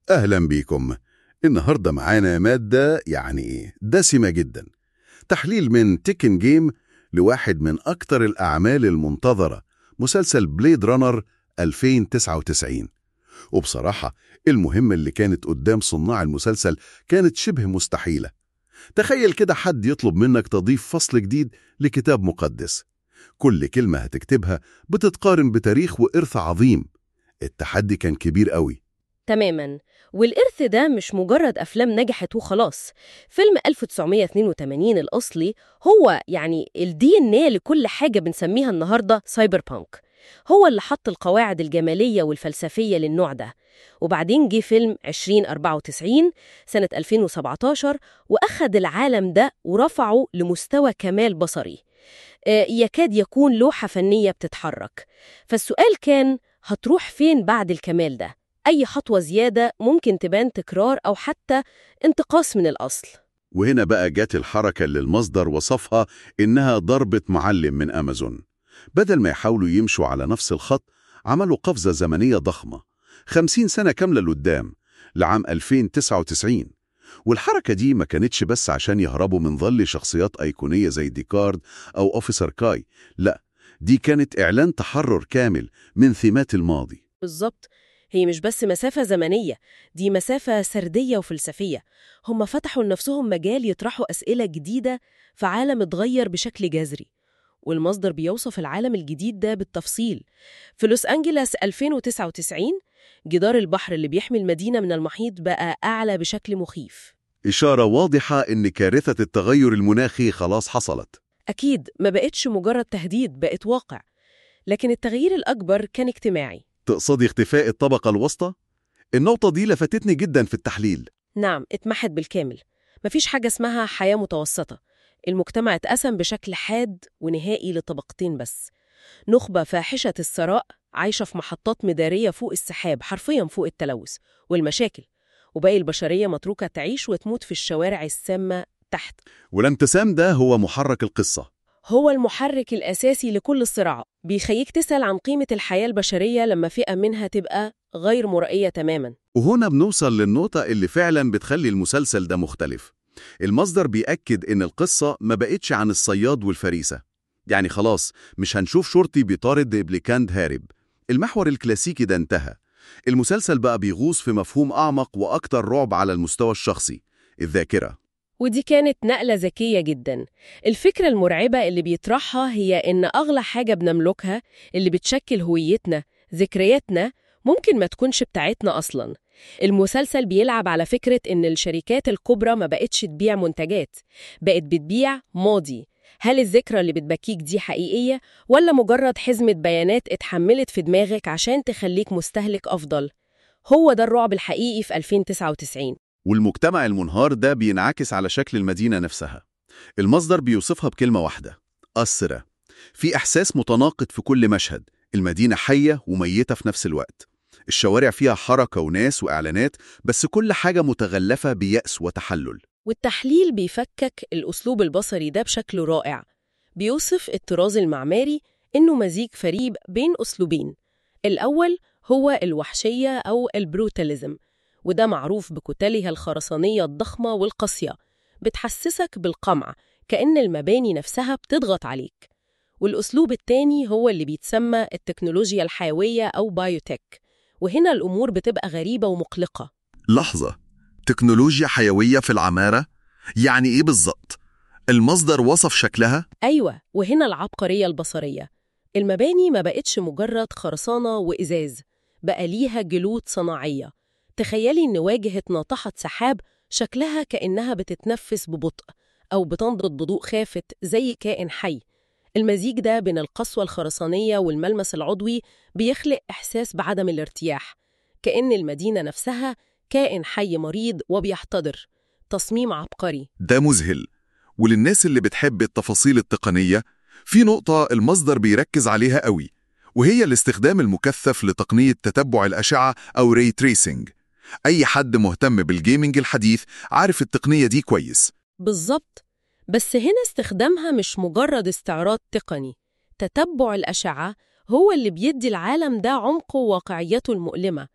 أهلا بيكم النهاردة معانا مادة يعني دسمة جدا تحليل من تيكن جيم لواحد من أكتر الأعمال المنتظرة مسلسل بليد رانر 2099 وبصراحة المهمة اللي كانت قدام صناع المسلسل كانت شبه مستحيلة تخيل كده حد يطلب منك تضيف فصل جديد لكتاب مقدس كل كلمة هتكتبها بتتقارن بتاريخ وإرث عظيم التحدي كان كبير قوي تماما والإرث ده مش مجرد أفلام نجحت وخلاص فيلم 1982 الأصلي هو يعني الدي ان ايه لكل حاجة بنسميها النهاردة سايبر بانك هو اللي حط القواعد الجمالية والفلسفية للنوع ده وبعدين جه فيلم 2094 سنة 2017 وأخد العالم ده ورفعه لمستوى كمال بصري آه، يكاد يكون لوحة فنية بتتحرك فالسؤال كان هتروح فين بعد الكمال ده؟ أي خطوة زيادة ممكن تبان تكرار أو حتى انتقاص من الأصل وهنا بقى جت الحركة اللي المصدر وصفها إنها ضربة معلم من أمازون بدل ما يحاولوا يمشوا على نفس الخط عملوا قفزة زمنية ضخمة 50 سنة كاملة لقدام لعام 2099 والحركة دي ما كانتش بس عشان يهربوا من ظل شخصيات أيقونية زي ديكارد أو أوفيسر كاي لا دي كانت إعلان تحرر كامل من ثيمات الماضي بالظبط هي مش بس مسافة زمنية دي مسافة سردية وفلسفية هم فتحوا لنفسهم مجال يطرحوا أسئلة جديدة في عالم اتغير بشكل جذري والمصدر بيوصف العالم الجديد ده بالتفصيل في لوس أنجلس 2099 جدار البحر اللي بيحمي المدينة من المحيط بقى أعلى بشكل مخيف إشارة واضحة إن كارثة التغير المناخي خلاص حصلت أكيد ما بقتش مجرد تهديد بقت واقع لكن التغيير الأكبر كان اجتماعي تقصدي اختفاء الطبقة الوسطى؟ النقطة دي لفتتني جدا في التحليل نعم اتمحت بالكامل مفيش حاجة اسمها حياة متوسطة المجتمع اتقسم بشكل حاد ونهائي لطبقتين بس نخبة فاحشة الثراء عايشة في محطات مدارية فوق السحاب حرفيا فوق التلوث والمشاكل وباقي البشرية متروكة تعيش وتموت في الشوارع السامة تحت والانقسام ده هو محرك القصة هو المحرك الأساسي لكل الصراع بيخليك تسأل عن قيمة الحياة البشرية لما فئة منها تبقى غير مرئية تماما وهنا بنوصل للنقطة اللي فعلا بتخلي المسلسل ده مختلف المصدر بيأكد إن القصة ما بقتش عن الصياد والفريسة يعني خلاص مش هنشوف شرطي بيطارد إبليكاند هارب المحور الكلاسيكي ده انتهى المسلسل بقى بيغوص في مفهوم أعمق وأكتر رعب على المستوى الشخصي الذاكرة ودي كانت نقلة ذكية جدا الفكرة المرعبة اللي بيطرحها هي إن أغلى حاجة بنملكها اللي بتشكل هويتنا ذكرياتنا ممكن ما تكونش بتاعتنا أصلا المسلسل بيلعب على فكرة إن الشركات الكبرى ما بقتش تبيع منتجات بقت بتبيع ماضي هل الذكرى اللي بتبكيك دي حقيقية ولا مجرد حزمة بيانات اتحملت في دماغك عشان تخليك مستهلك أفضل؟ هو ده الرعب الحقيقي في 2099 والمجتمع المنهار ده بينعكس على شكل المدينة نفسها المصدر بيوصفها بكلمة واحدة أسرة في إحساس متناقض في كل مشهد المدينة حية وميتة في نفس الوقت الشوارع فيها حركة وناس وإعلانات بس كل حاجة متغلفة بيأس وتحلل والتحليل بيفكك الأسلوب البصري ده بشكل رائع بيوصف الطراز المعماري إنه مزيج فريد بين أسلوبين الأول هو الوحشية أو البروتاليزم وده معروف بكتلها الخرسانية الضخمة والقاسية بتحسسك بالقمع كأن المباني نفسها بتضغط عليك والأسلوب التاني هو اللي بيتسمى التكنولوجيا الحيوية أو بايوتك وهنا الأمور بتبقى غريبة ومقلقة لحظة تكنولوجيا حيوية في العمارة؟ يعني إيه بالظبط؟ المصدر وصف شكلها؟ أيوة وهنا العبقرية البصرية المباني ما بقتش مجرد خرسانة وإزاز بقى ليها جلود صناعية تخيلي إن واجهة ناطحة سحاب شكلها كأنها بتتنفس ببطء أو بتنضد بضوء خافت زي كائن حي المزيج ده بين القسوة الخرسانية والملمس العضوي بيخلق إحساس بعدم الارتياح كأن المدينة نفسها كائن حي مريض وبيحتضر تصميم عبقري ده مذهل وللناس اللي بتحب التفاصيل التقنية في نقطة المصدر بيركز عليها قوي وهي الاستخدام المكثف لتقنية تتبع الأشعة أو ري تريسنج أي حد مهتم بالجيمنج الحديث عارف التقنية دي كويس بالظبط بس هنا استخدامها مش مجرد استعراض تقني تتبع الأشعة هو اللي بيدي العالم ده عمقه وواقعيته المؤلمة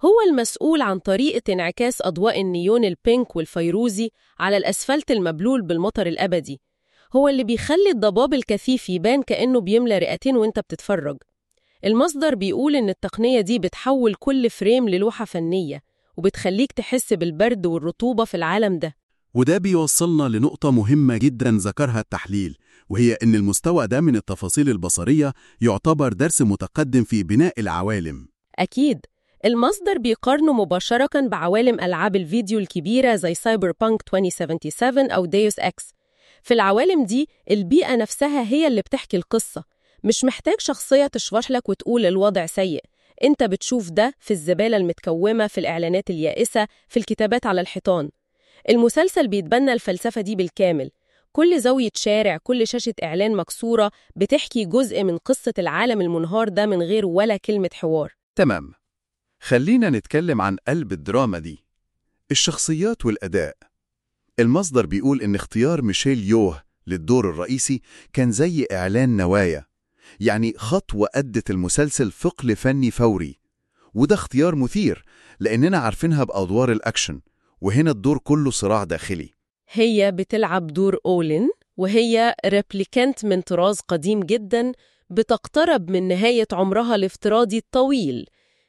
هو المسؤول عن طريقة انعكاس أضواء النيون البينك والفيروزي على الأسفلت المبلول بالمطر الأبدي هو اللي بيخلي الضباب الكثيف يبان كأنه بيملى رئتين وانت بتتفرج المصدر بيقول إن التقنية دي بتحول كل فريم للوحة فنية وبتخليك تحس بالبرد والرطوبة في العالم ده وده بيوصلنا لنقطة مهمة جدا ذكرها التحليل وهي إن المستوى ده من التفاصيل البصرية يعتبر درس متقدم في بناء العوالم أكيد المصدر بيقارنه مباشرة بعوالم ألعاب الفيديو الكبيرة زي سايبر بانك 2077 أو ديوس أكس في العوالم دي البيئة نفسها هي اللي بتحكي القصة مش محتاج شخصية تشرح لك وتقول الوضع سيء انت بتشوف ده في الزبالة المتكومة في الإعلانات اليائسة في الكتابات على الحيطان المسلسل بيتبنى الفلسفة دي بالكامل كل زاوية شارع كل شاشة إعلان مكسورة بتحكي جزء من قصة العالم المنهار ده من غير ولا كلمة حوار تمام خلينا نتكلم عن قلب الدراما دي الشخصيات والأداء المصدر بيقول إن اختيار ميشيل يوه للدور الرئيسي كان زي إعلان نوايا يعني خطوة أدت المسلسل ثقل فني فوري وده اختيار مثير لأننا عارفينها بأدوار الأكشن وهنا الدور كله صراع داخلي هي بتلعب دور أولين وهي ريبليكانت من طراز قديم جدا بتقترب من نهاية عمرها الافتراضي الطويل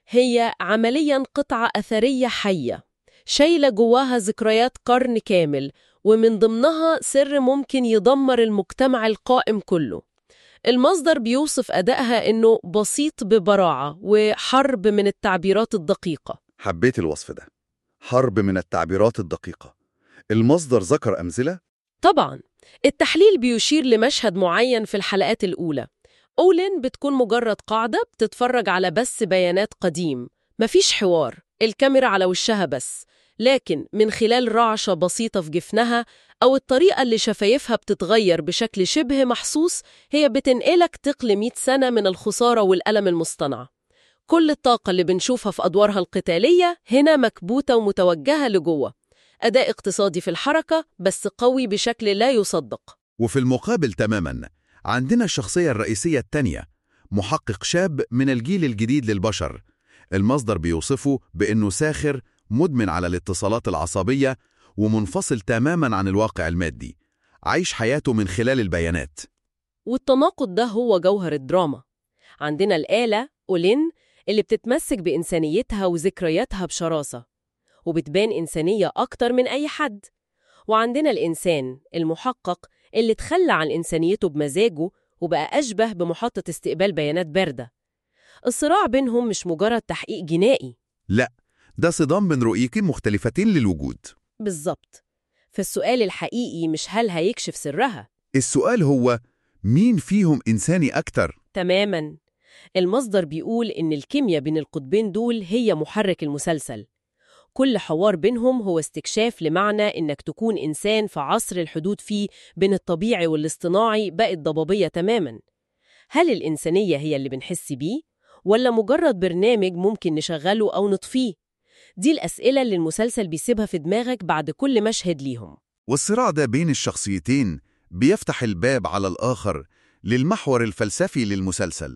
هي عمليا قطعة أثرية حية شايلة جواها ذكريات قرن كامل ومن ضمنها سر ممكن يدمر المجتمع القائم كله المصدر بيوصف أدائها إنه بسيط ببراعة وحرب من التعبيرات الدقيقة حبيت الوصف ده حرب من التعبيرات الدقيقة المصدر ذكر أمثلة طبعا التحليل بيشير لمشهد معين في الحلقات الأولى أولين بتكون مجرد قاعدة بتتفرج على بس بيانات قديم مفيش حوار الكاميرا على وشها بس لكن من خلال رعشة بسيطة في جفنها أو الطريقة اللي شفايفها بتتغير بشكل شبه محسوس هي بتنقلك تقل 100 سنة من الخسارة والألم المصطنع كل الطاقة اللي بنشوفها في أدوارها القتالية هنا مكبوتة ومتوجهة لجوه أداء اقتصادي في الحركة بس قوي بشكل لا يصدق وفي المقابل تماما عندنا الشخصية الرئيسية التانية محقق شاب من الجيل الجديد للبشر المصدر بيوصفه بأنه ساخر مدمن على الاتصالات العصبية ومنفصل تماما عن الواقع المادي عايش حياته من خلال البيانات والتناقض ده هو جوهر الدراما عندنا الآلة أولين اللي بتتمسك بإنسانيتها وذكرياتها بشراسة وبتبان إنسانية أكتر من أي حد وعندنا الإنسان المحقق اللي تخلى عن إنسانيته بمزاجه وبقى أشبه بمحطة استقبال بيانات باردة الصراع بينهم مش مجرد تحقيق جنائي لا ده صدام بين رؤيتين مختلفتين للوجود بالظبط فالسؤال الحقيقي مش هل هيكشف سرها السؤال هو مين فيهم إنساني أكتر؟ تماما المصدر بيقول إن الكيمياء بين القطبين دول هي محرك المسلسل كل حوار بينهم هو استكشاف لمعنى إنك تكون إنسان في عصر الحدود فيه بين الطبيعي والاصطناعي بقت ضبابية تماما هل الإنسانية هي اللي بنحس بيه؟ ولا مجرد برنامج ممكن نشغله أو نطفيه؟ دي الأسئلة اللي المسلسل بيسيبها في دماغك بعد كل مشهد ليهم والصراع ده بين الشخصيتين بيفتح الباب على الآخر للمحور الفلسفي للمسلسل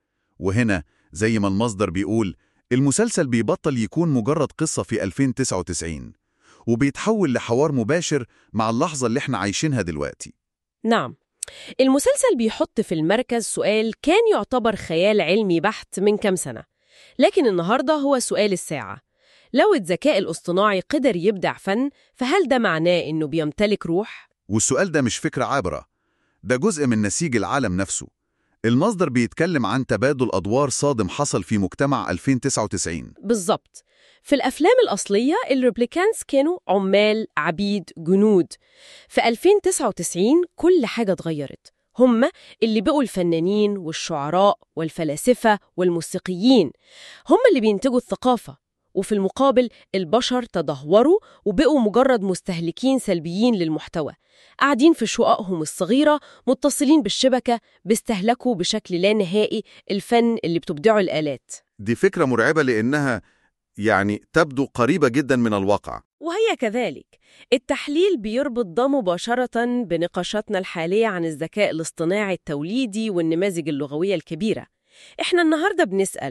وهنا زي ما المصدر بيقول المسلسل بيبطل يكون مجرد قصة في 2099 وبيتحول لحوار مباشر مع اللحظة اللي احنا عايشينها دلوقتي نعم المسلسل بيحط في المركز سؤال كان يعتبر خيال علمي بحت من كام سنة لكن النهاردة هو سؤال الساعة لو الذكاء الاصطناعي قدر يبدع فن فهل ده معناه إنه بيمتلك روح؟ والسؤال ده مش فكرة عابرة ده جزء من نسيج العالم نفسه المصدر بيتكلم عن تبادل أدوار صادم حصل في مجتمع 2099 بالظبط في الأفلام الأصلية الريبليكانس كانوا عمال عبيد جنود في 2099 كل حاجة اتغيرت هم اللي بقوا الفنانين والشعراء والفلاسفة والموسيقيين هم اللي بينتجوا الثقافة وفي المقابل البشر تدهوروا وبقوا مجرد مستهلكين سلبيين للمحتوى قاعدين في شققهم الصغيرة متصلين بالشبكة بيستهلكوا بشكل لا نهائي الفن اللي بتبدعه الآلات دي فكرة مرعبة لأنها يعني تبدو قريبة جدا من الواقع وهي كذلك التحليل بيربط ده مباشرة بنقاشاتنا الحالية عن الذكاء الاصطناعي التوليدي والنماذج اللغوية الكبيرة إحنا النهاردة بنسأل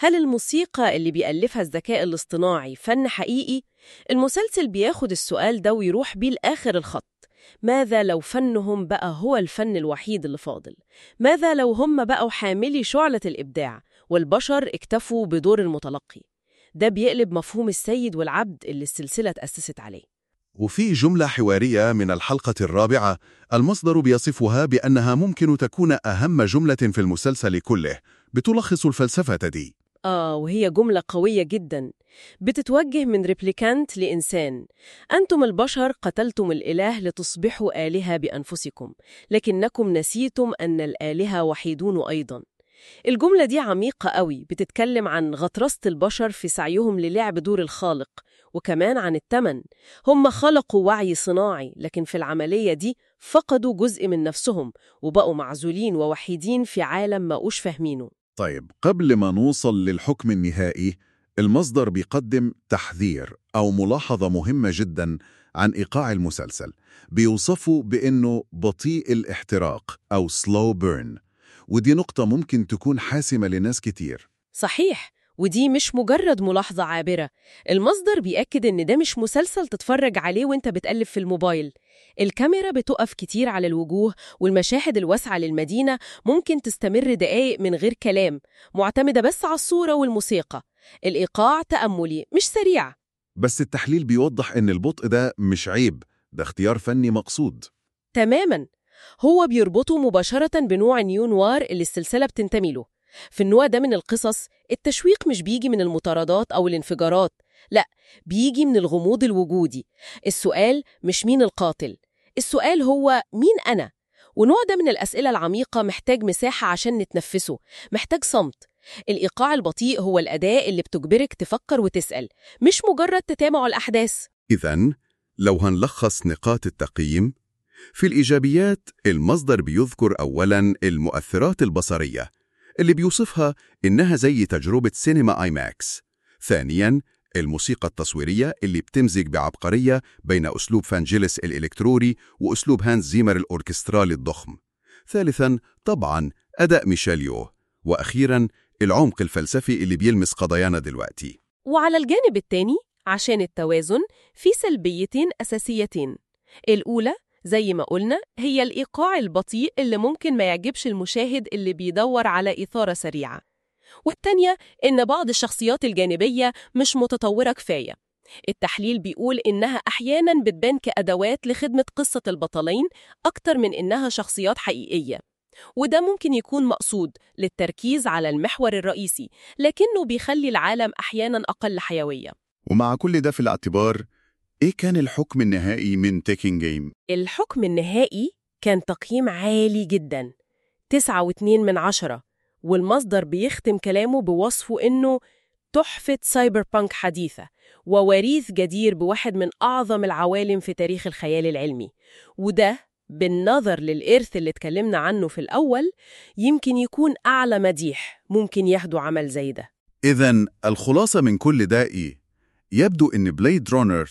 هل الموسيقى اللي بيألفها الذكاء الاصطناعي فن حقيقي؟ المسلسل بياخد السؤال ده ويروح بيه لآخر الخط ماذا لو فنهم بقى هو الفن الوحيد اللي فاضل؟ ماذا لو هم بقوا حاملي شعلة الإبداع والبشر اكتفوا بدور المتلقي؟ ده بيقلب مفهوم السيد والعبد اللي السلسلة تأسست عليه وفي جملة حوارية من الحلقة الرابعة المصدر بيصفها بأنها ممكن تكون أهم جملة في المسلسل كله بتلخص الفلسفة دي آه وهي جملة قوية جدا بتتوجه من ريبليكانت لإنسان أنتم البشر قتلتم الإله لتصبحوا آلهة بأنفسكم لكنكم نسيتم أن الآلهة وحيدون أيضا الجملة دي عميقة قوي بتتكلم عن غطرسة البشر في سعيهم للعب دور الخالق وكمان عن التمن هم خلقوا وعي صناعي لكن في العملية دي فقدوا جزء من نفسهم وبقوا معزولين ووحيدين في عالم ما أوش فاهمينه طيب قبل ما نوصل للحكم النهائي المصدر بيقدم تحذير أو ملاحظة مهمة جدا عن إيقاع المسلسل بيوصفه بأنه بطيء الاحتراق أو slow burn ودي نقطة ممكن تكون حاسمة لناس كتير صحيح ودي مش مجرد ملاحظة عابرة المصدر بيأكد إن ده مش مسلسل تتفرج عليه وانت بتقلب في الموبايل الكاميرا بتقف كتير على الوجوه والمشاهد الواسعة للمدينة ممكن تستمر دقايق من غير كلام معتمدة بس على الصورة والموسيقى الإيقاع تأملي مش سريع بس التحليل بيوضح إن البطء ده مش عيب ده اختيار فني مقصود تماماً هو بيربطه مباشرة بنوع نيو نوار اللي السلسلة بتنتمي له في النوع ده من القصص التشويق مش بيجي من المطاردات أو الانفجارات لا بيجي من الغموض الوجودي السؤال مش مين القاتل السؤال هو مين أنا؟ ونوع ده من الأسئلة العميقة محتاج مساحة عشان نتنفسه محتاج صمت الإيقاع البطيء هو الأداة اللي بتجبرك تفكر وتسأل مش مجرد تتابع الأحداث إذن لو هنلخص نقاط التقييم في الإيجابيات المصدر بيذكر أولاً المؤثرات البصرية اللي بيوصفها إنها زي تجربة سينما آي ماكس ثانياً الموسيقى التصويرية اللي بتمزج بعبقرية بين أسلوب فانجيلس الإلكتروري وأسلوب هانز زيمر الأوركسترالي الضخم ثالثاً طبعاً أداء ميشيل يو وأخيراً العمق الفلسفي اللي بيلمس قضايانا دلوقتي وعلى الجانب التاني عشان التوازن في سلبيتين أساسيتين الأولى زي ما قلنا هي الإيقاع البطيء اللي ممكن ما يعجبش المشاهد اللي بيدور على إثارة سريعة والتانية إن بعض الشخصيات الجانبية مش متطورة كفاية التحليل بيقول إنها أحياناً بتبان كأدوات لخدمة قصة البطلين أكتر من إنها شخصيات حقيقية وده ممكن يكون مقصود للتركيز على المحور الرئيسي لكنه بيخلي العالم أحياناً أقل حيوية ومع كل ده في الاعتبار إيه كان الحكم النهائي من تيكين جيم؟ الحكم النهائي كان تقييم عالي جدا تسعة واتنين من عشرة والمصدر بيختم كلامه بوصفه إنه تحفة سايبر بانك حديثة ووريث جدير بواحد من أعظم العوالم في تاريخ الخيال العلمي وده بالنظر للإرث اللي اتكلمنا عنه في الأول يمكن يكون أعلى مديح ممكن يهدو عمل زي ده إذا الخلاصة من كل ده إيه؟ يبدو إن بليد رونر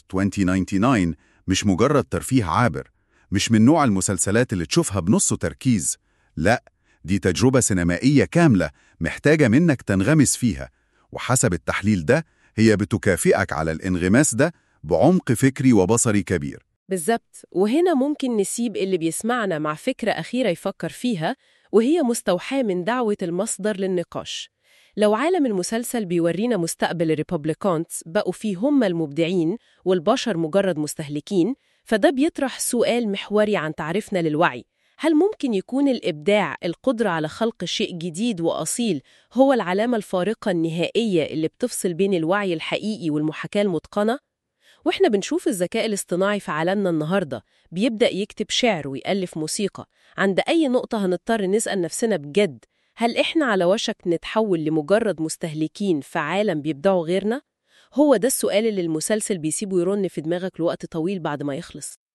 2099 مش مجرد ترفيه عابر مش من نوع المسلسلات اللي تشوفها بنص تركيز لا دي تجربة سينمائية كاملة محتاجة منك تنغمس فيها وحسب التحليل ده هي بتكافئك على الانغماس ده بعمق فكري وبصري كبير بالظبط وهنا ممكن نسيب اللي بيسمعنا مع فكرة أخيرة يفكر فيها وهي مستوحاة من دعوة المصدر للنقاش لو عالم المسلسل بيورينا مستقبل الريبوبليكانتس بقوا فيه هم المبدعين والبشر مجرد مستهلكين فده بيطرح سؤال محوري عن تعريفنا للوعي هل ممكن يكون الإبداع القدرة على خلق شيء جديد وأصيل هو العلامة الفارقة النهائية اللي بتفصل بين الوعي الحقيقي والمحاكاة المتقنة؟ وإحنا بنشوف الذكاء الاصطناعي في عالمنا النهاردة بيبدأ يكتب شعر ويألف موسيقى عند أي نقطة هنضطر نسأل نفسنا بجد هل إحنا على وشك نتحول لمجرد مستهلكين في عالم بيبدعوا غيرنا؟ هو ده السؤال اللي المسلسل بيسيبه يرن في دماغك لوقت طويل بعد ما يخلص